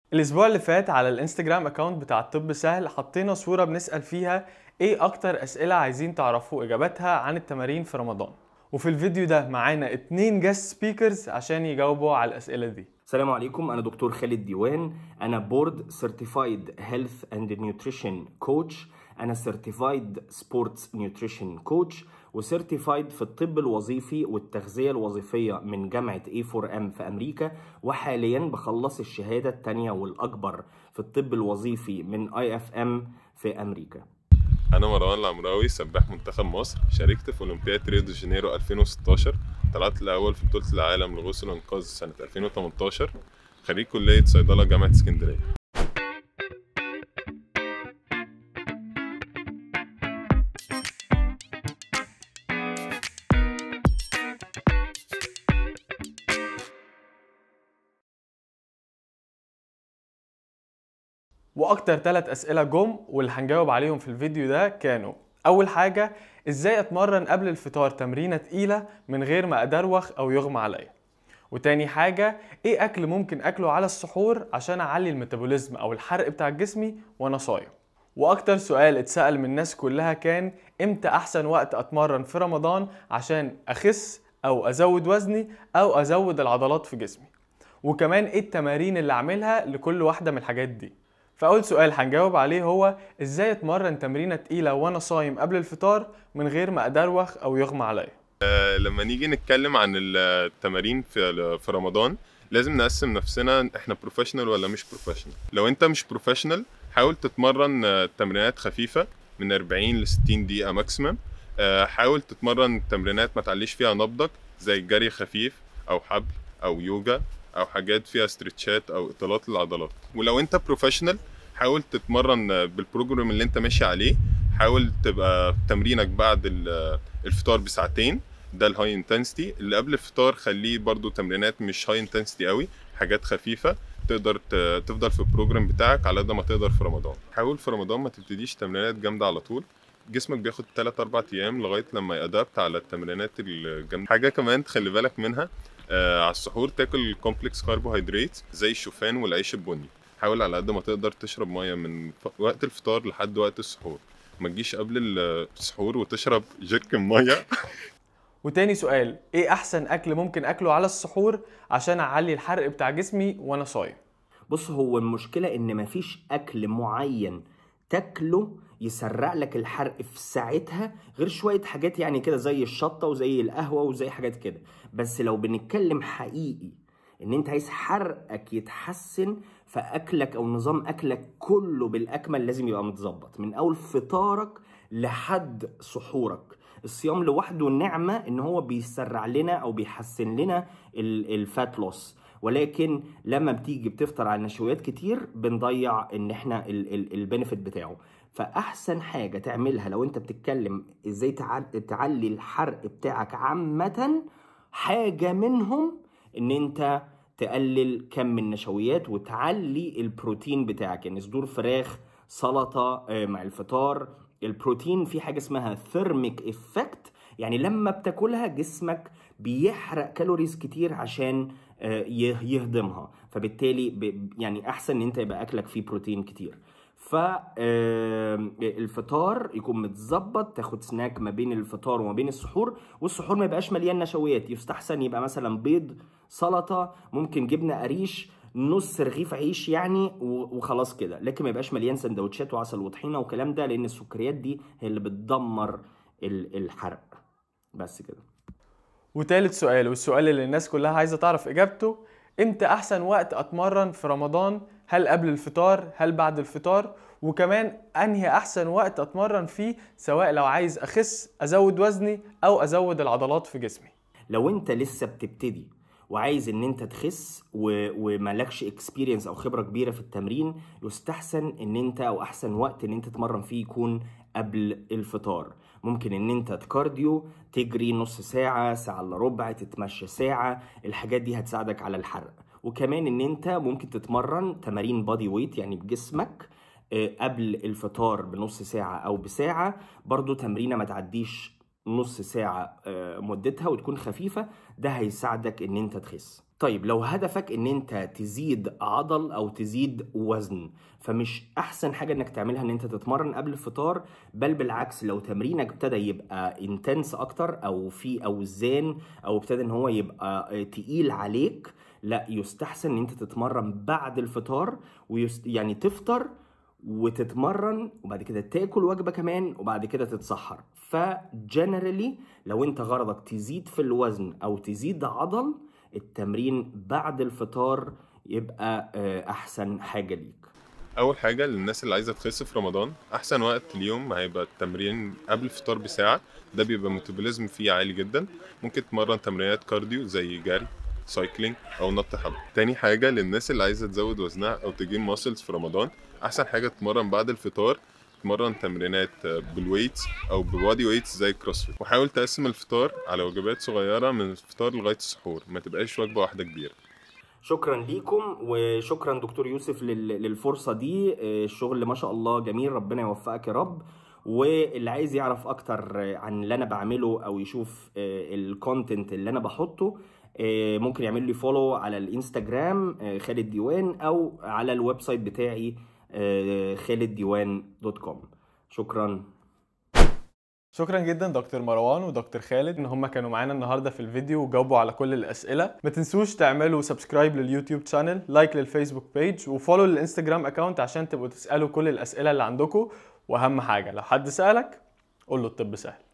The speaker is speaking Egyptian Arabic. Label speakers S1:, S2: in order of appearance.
S1: الاسبوع اللي فات على الانستجرام اكونت بتاع الطب سهل حطينا صورة بنسأل فيها ايه اكتر اسئلة عايزين تعرفوا اجاباتها عن التمارين في رمضان وفي الفيديو ده معانا اتنين جاست سبيكرز عشان يجاوبوا على الاسئلة دي
S2: السلام عليكم انا دكتور خالد ديوان انا بورد سيرتيفايد هيلث اند نيوتريشن كوتش انا سيرتيفايد سبورتس نيوتريشن كوتش وسيرتيفايد في الطب الوظيفي والتغذيه الوظيفيه من جامعه A4M في امريكا وحاليا بخلص الشهاده الثانيه والاكبر في الطب الوظيفي من IFM في امريكا
S3: انا مروان العمراوي سباح منتخب مصر شاركت في اولمبياد ريو دي جانيرو 2016 طلعت الاول في بطوله العالم لغوص الانقاذ سنه 2018 خريج كليه صيدله جامعه اسكندريه
S1: واكتر ثلاث اسئله جم واللي هنجاوب عليهم في الفيديو ده كانوا اول حاجه ازاي اتمرن قبل الفطار تمرينه تقيله من غير ما ادروخ او يغمى عليا وتاني حاجه ايه اكل ممكن اكله على السحور عشان اعلي الميتابوليزم او الحرق بتاع جسمي وانا صايم واكتر سؤال اتسال من الناس كلها كان امتى احسن وقت اتمرن في رمضان عشان اخس او ازود وزني او ازود العضلات في جسمي وكمان ايه التمارين اللي اعملها لكل واحده من الحاجات دي فاول سؤال هنجاوب عليه هو ازاي اتمرن تمرينه تقيله وانا صايم قبل الفطار من غير ما ادروخ او يغمى عليا
S3: آه، لما نيجي نتكلم عن التمارين في في رمضان لازم نقسم نفسنا احنا بروفيشنال ولا مش بروفيشنال لو انت مش بروفيشنال حاول تتمرن آه، تمرينات خفيفه من 40 ل 60 دقيقه ماكسيمم حاول تتمرن تمرينات ما تعليش فيها نبضك زي الجري خفيف او حبل او يوجا او حاجات فيها استرتشات او اطالات للعضلات ولو انت بروفيشنال حاول تتمرن بالبروجرام اللي انت ماشي عليه حاول تبقى تمرينك بعد ال- الفطار بساعتين ده الهاي انتنسيتي اللي قبل الفطار خليه برضو تمرينات مش هاي انتنسيتي قوي حاجات خفيفه تقدر ت- تفضل في البروجرام بتاعك على قد ما تقدر في رمضان حاول في رمضان ما تبتديش تمرينات جامده على طول جسمك بياخد 3 4 ايام لغايه لما يأدابت على التمرينات الجامده حاجه كمان تخلي بالك منها آه على السحور تاكل كومبلكس كربوهيدرات زي الشوفان والعيش البني حاول على قد ما تقدر تشرب ميه من ف- وقت الفطار لحد وقت السحور ما تجيش قبل السحور وتشرب جيركن ميه
S1: وتاني سؤال ايه احسن اكل ممكن اكله على السحور عشان اعلي الحرق بتاع جسمي وانا صايم
S2: بص هو المشكلة إن مفيش أكل معين تاكله يسرع لك الحرق في ساعتها غير شوية حاجات يعني كده زي الشطة وزي القهوة وزي حاجات كده بس لو بنتكلم حقيقي إن أنت عايز حرقك يتحسن فأكلك أو نظام أكلك كله بالأكمل لازم يبقى متظبط من أول فطارك لحد سحورك الصيام لوحده نعمة إن هو بيسرع لنا أو بيحسن لنا الفات لوس ولكن لما بتيجي بتفطر على نشويات كتير بنضيع ان احنا البنفيت بتاعه فاحسن حاجه تعملها لو انت بتتكلم ازاي تع- تعلي الحرق بتاعك عامه حاجه منهم ان انت تقلل كم النشويات وتعلي البروتين بتاعك يعني صدور فراخ سلطه آه، مع الفطار البروتين في حاجه اسمها ثيرميك افكت يعني لما بتاكلها جسمك بيحرق كالوريز كتير عشان آه، يه- يهضمها فبالتالي ب- يعني احسن ان انت يبقى اكلك فيه بروتين كتير فالفطار يكون متظبط تاخد سناك ما بين الفطار وما بين السحور والسحور ما يبقاش مليان نشويات يستحسن يبقى مثلا بيض سلطه ممكن جبنه قريش نص رغيف عيش يعني و- وخلاص كده لكن ما يبقاش مليان سندوتشات وعسل وطحينه والكلام ده لان السكريات دي هي اللي بتدمر ال- الحرق بس كده
S1: وتالت سؤال والسؤال اللي الناس كلها عايزه تعرف اجابته امتى احسن وقت اتمرن في رمضان هل قبل الفطار هل بعد الفطار وكمان انهي احسن وقت اتمرن فيه سواء لو عايز اخس ازود وزني او ازود العضلات في جسمي
S2: لو انت لسه بتبتدي وعايز ان انت تخس و... ومالكش اكسبيرينس او خبره كبيره في التمرين يستحسن ان انت او احسن وقت ان انت تتمرن فيه يكون قبل الفطار ممكن ان انت تكارديو تجري نص ساعه ساعه الا ربع تتمشى ساعه الحاجات دي هتساعدك على الحرق وكمان ان انت ممكن تتمرن تمارين بادي ويت يعني بجسمك آه، قبل الفطار بنص ساعة أو بساعة برضو تمرينة ما تعديش نص ساعة آه، مدتها وتكون خفيفة ده هيساعدك إن أنت تخس طيب لو هدفك ان انت تزيد عضل او تزيد وزن فمش احسن حاجه انك تعملها ان انت تتمرن قبل الفطار بل بالعكس لو تمرينك ابتدى يبقى انتنس اكتر او في اوزان او ابتدى ان هو يبقى تقيل عليك لا يستحسن ان انت تتمرن بعد الفطار ويست... يعني تفطر وتتمرن وبعد كده تاكل وجبه كمان وبعد كده تتسحر فجنرالي لو انت غرضك تزيد في الوزن او تزيد عضل التمرين بعد الفطار يبقى آه، احسن حاجه ليك
S3: اول حاجه للناس اللي عايزه تخس في رمضان احسن وقت اليوم هيبقى التمرين قبل الفطار بساعه ده بيبقى ميتابوليزم فيه عالي جدا ممكن تمرن تمرينات كارديو زي جري سايكلينج او نط حبل تاني حاجه للناس اللي عايزه تزود وزنها او تجين ماسلز في رمضان احسن حاجه تتمرن بعد الفطار تمرن تمرينات بالويتس او ببادي ويتس زي كروسفيت وحاول تقسم الفطار على وجبات صغيره من الفطار لغايه السحور ما تبقاش وجبه واحده كبيره
S2: شكرا ليكم وشكرا دكتور يوسف لل- للفرصه دي آه، الشغل ما شاء الله جميل ربنا يوفقك يا رب واللي عايز يعرف اكتر آه، عن اللي انا بعمله او يشوف الكونتنت اللي انا بحطه آه، ممكن يعمل لي فولو على الانستجرام آه، خالد ديوان او على الويب سايت بتاعي آه، خالد ديوان دوت كوم شكرا
S1: شكرا جدا دكتور مروان ودكتور خالد ان هم كانوا معانا النهارده في الفيديو وجاوبوا على كل الاسئله ما تنسوش تعملوا سبسكرايب لليوتيوب شانل لايك للفيسبوك بيج وفولو للانستجرام اكونت عشان تبقوا تسالوا كل الاسئله اللي عندكم واهم حاجه لو حد سالك قول له الطب سهل